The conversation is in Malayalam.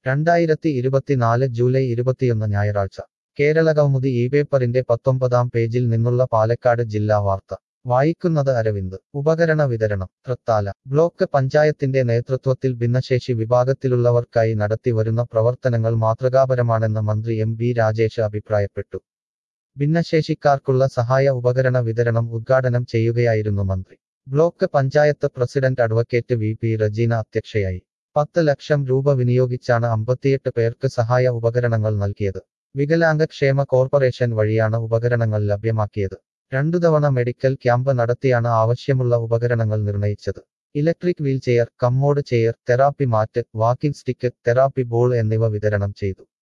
രണ്ടായിരത്തി ഇരുപത്തിനാല് ജൂലൈ ഇരുപത്തിയൊന്ന് ഞായറാഴ്ച കേരള കൗമുദി ഈ പേപ്പറിന്റെ പത്തൊമ്പതാം പേജിൽ നിന്നുള്ള പാലക്കാട് ജില്ലാ വാർത്ത വായിക്കുന്നത് അരവിന്ദ് ഉപകരണ വിതരണം തൃത്താല ബ്ലോക്ക് പഞ്ചായത്തിന്റെ നേതൃത്വത്തിൽ ഭിന്നശേഷി വിഭാഗത്തിലുള്ളവർക്കായി നടത്തിവരുന്ന പ്രവർത്തനങ്ങൾ മാതൃകാപരമാണെന്ന് മന്ത്രി എം ബി രാജേഷ് അഭിപ്രായപ്പെട്ടു ഭിന്നശേഷിക്കാർക്കുള്ള സഹായ ഉപകരണ വിതരണം ഉദ്ഘാടനം ചെയ്യുകയായിരുന്നു മന്ത്രി block panchayat president advocate V P Rejina അധ്യക്ഷയായി പത്ത് ലക്ഷം രൂപ വിനിയോഗിച്ചാണ് അമ്പത്തിയെട്ട് പേർക്ക് സഹായ ഉപകരണങ്ങൾ നൽകിയത് വികലാംഗ ക്ഷേമ കോർപ്പറേഷൻ വഴിയാണ് ഉപകരണങ്ങൾ ലഭ്യമാക്കിയത് രണ്ടു തവണ മെഡിക്കൽ ക്യാമ്പ് നടത്തിയാണ് ആവശ്യമുള്ള ഉപകരണങ്ങൾ നിർണയിച്ചത് electric wheelchair commode chair therapy mat walking stick therapy ball എന്നിവ വിതരണം ചെയ്തു